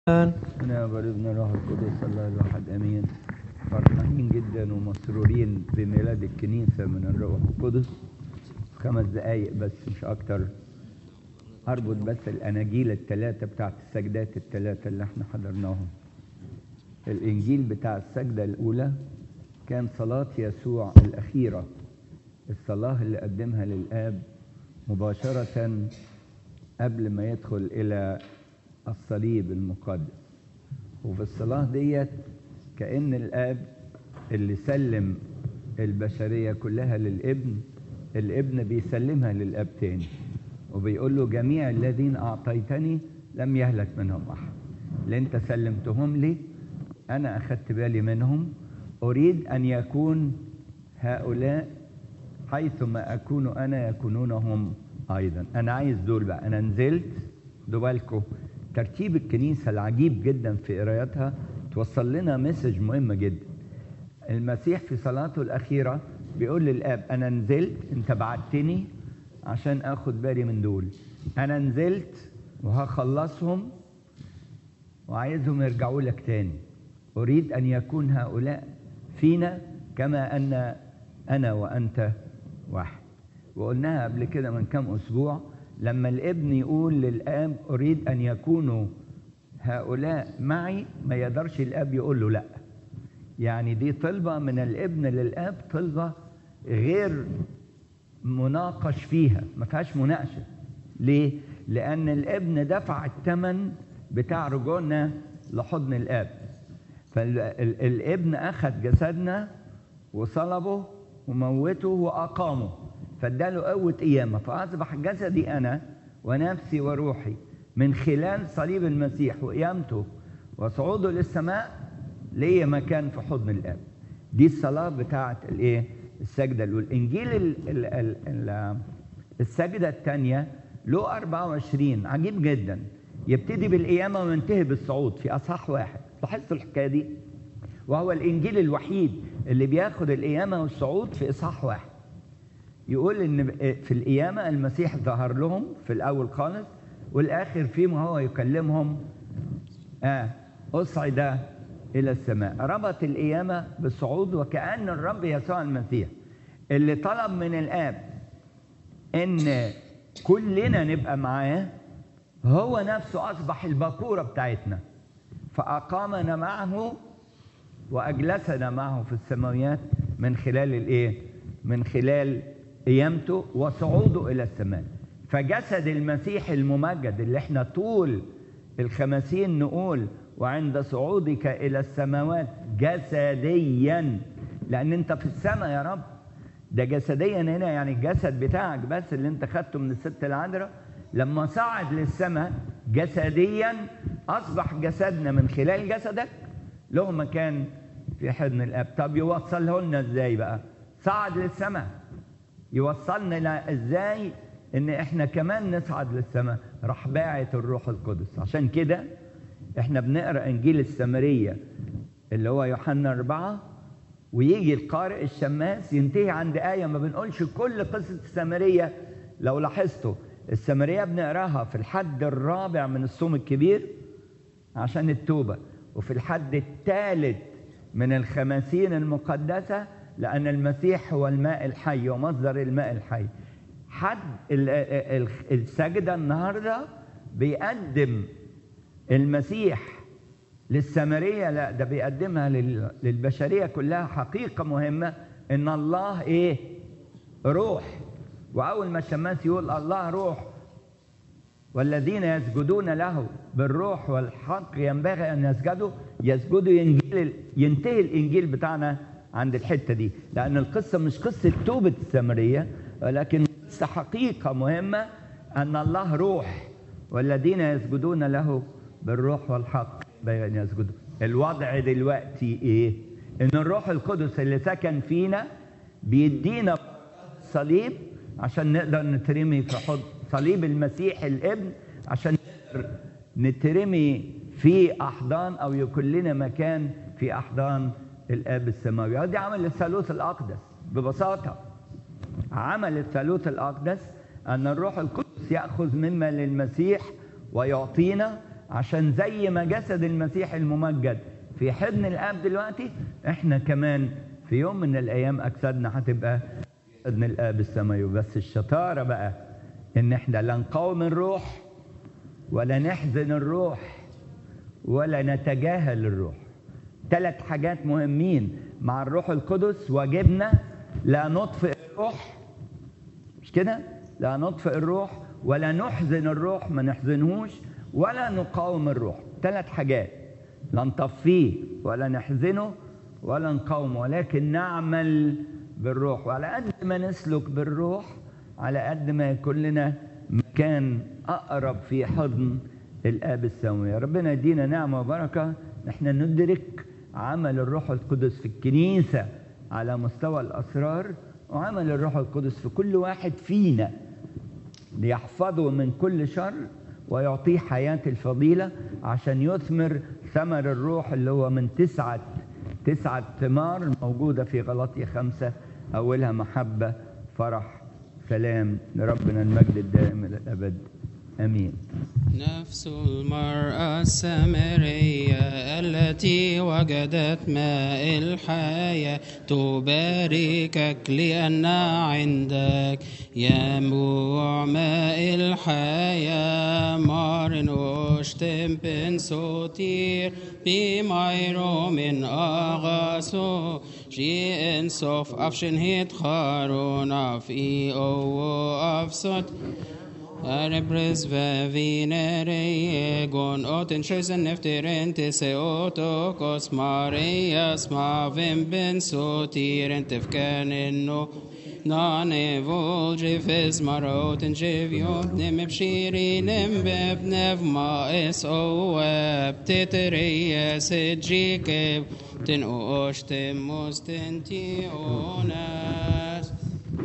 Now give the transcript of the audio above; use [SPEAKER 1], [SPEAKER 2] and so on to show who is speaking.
[SPEAKER 1] أنا ابن الروح القدس الله الواحد أمين فرحانين جدا ومسرورين بميلاد الكنيسة من الروح القدس خمس دقايق بس مش أكتر أربط بس الأناجيل الثلاثة بتاعت السجدات الثلاثة اللي احنا حضرناهم الإنجيل بتاع السجدة الأولى كان صلاة يسوع الأخيرة الصلاة اللي قدمها للآب مباشرة قبل ما يدخل إلى الصليب المقدس وفي الصلاة ديت كأن الآب اللي سلم البشرية كلها للابن الابن بيسلمها للآب تاني وبيقول له جميع الذين أعطيتني لم يهلك منهم أحد اللي أنت سلمتهم لي أنا أخدت بالي منهم أريد أن يكون هؤلاء حيثما أكون أنا يكونون هم أيضا أنا عايز دول بقى أنا نزلت بالكم ترتيب الكنيسة العجيب جدا في قرايتها توصل لنا مسج مهمة جدا المسيح في صلاته الأخيرة بيقول للآب أنا نزلت أنت بعتني عشان أخد بالي من دول أنا نزلت وهخلصهم وعايزهم يرجعوا لك تاني أريد أن يكون هؤلاء فينا كما أن أنا وأنت واحد وقلناها قبل كده من كام أسبوع لما الابن يقول للآب أريد أن يكونوا هؤلاء معي ما يقدرش الآب يقول له لأ يعني دي طلبة من الابن للآب طلبة غير مناقش فيها ما فيهاش مناقشة ليه؟ لأن الابن دفع الثمن بتاع رجوعنا لحضن الآب فالابن أخذ جسدنا وصلبه وموته وأقامه فاداله قوة قيامة فأصبح جسدي أنا ونفسي وروحي من خلال صليب المسيح وقيامته وصعوده للسماء ليا مكان في حضن الآب دي الصلاة بتاعة الإيه؟ السجدة الأولى إنجيل ال ال ال ال السجدة الثانية له 24 عجيب جدا يبتدي بالقيامة وينتهي بالصعود في أصحاح واحد لاحظتوا الحكاية دي؟ وهو الإنجيل الوحيد اللي بياخد القيامة والصعود في إصحاح واحد يقول ان في القيامه المسيح ظهر لهم في الاول خالص والاخر فيما هو يكلمهم اه اصعد الى السماء ربط القيامه بالصعود وكان الرب يسوع المسيح اللي طلب من الاب ان كلنا نبقى معاه هو نفسه اصبح البكوره بتاعتنا فاقامنا معه واجلسنا معه في السماويات من خلال الايه من خلال قيامته وصعوده الى السماء فجسد المسيح الممجد اللي احنا طول الخمسين نقول وعند صعودك الى السماوات جسديا لان انت في السماء يا رب ده جسديا هنا يعني الجسد بتاعك بس اللي انت خدته من الست العذراء لما صعد للسماء جسديا اصبح جسدنا من خلال جسدك له مكان في حضن الاب طب يوصله لنا ازاي بقى صعد للسماء يوصلنا ازاي ان احنا كمان نصعد للسماء راح باعت الروح القدس عشان كده احنا بنقرا انجيل السامريه اللي هو يوحنا أربعة ويجي القارئ الشماس ينتهي عند آية ما بنقولش كل قصة السامرية لو لاحظتوا السامرية بنقراها في الحد الرابع من الصوم الكبير عشان التوبة وفي الحد الثالث من الخمسين المقدسة لأن المسيح هو الماء الحي ومصدر الماء الحي حد السجدة النهاردة بيقدم المسيح للسامرية لا ده بيقدمها للبشرية كلها حقيقة مهمة إن الله إيه؟ روح وأول ما الشماس يقول الله روح والذين يسجدون له بالروح والحق ينبغي أن يسجدوا يسجدوا ينجيل ينتهي الإنجيل بتاعنا عند الحتة دي لأن القصة مش قصة توبة السامرية ولكن قصة حقيقة مهمة أن الله روح والذين يسجدون له بالروح والحق بين يسجدوا الوضع دلوقتي إيه؟ إن الروح القدس اللي سكن فينا بيدينا صليب عشان نقدر نترمي في حضن صليب المسيح الابن عشان نقدر نترمي في أحضان أو يكون لنا مكان في أحضان الاب السماوي دي عمل الثالوث الاقدس ببساطه عمل الثالوث الاقدس ان الروح القدس ياخذ مما للمسيح ويعطينا عشان زي ما جسد المسيح الممجد في حضن الاب دلوقتي احنا كمان في يوم من الايام اجسادنا هتبقى في حضن الاب السماوي بس الشطاره بقى ان احنا لا نقاوم الروح ولا نحزن الروح ولا نتجاهل الروح ثلاث حاجات مهمين مع الروح القدس واجبنا لا نطفئ الروح مش كده لا نطفئ الروح ولا نحزن الروح ما نحزنهوش ولا نقاوم الروح ثلاث حاجات لا نطفيه ولا نحزنه ولا نقاومه ولكن نعمل بالروح وعلى قد ما نسلك بالروح على قد ما يكون لنا مكان اقرب في حضن الاب السماوي ربنا يدينا نعمه وبركه نحن ندرك عمل الروح القدس في الكنيسه على مستوى الاسرار وعمل الروح القدس في كل واحد فينا ليحفظه من كل شر ويعطيه حياة الفضيلة عشان يثمر ثمر الروح اللي هو من تسعة تسعة ثمار موجودة في غلطية خمسة أولها محبة فرح سلام لربنا المجد الدائم إلى الأبد آمين
[SPEAKER 2] نفس المرأة السامرية التي وجدت ماء الحياة تباركك لأن عندك ينبوع ماء الحياة مارن وشتم بن سوتير بميرو من أغاسو جي انصف أفشن هيت خارون أف إي أو أفسد Erebris vevinere egon oten sjösen efter inte se otokos Marias mavim ben sotir inte fkanen no Nane volge fes maroten jeviot nem bshiri nem bebnev ma es o web tetere se jike ten oshtem mostentiona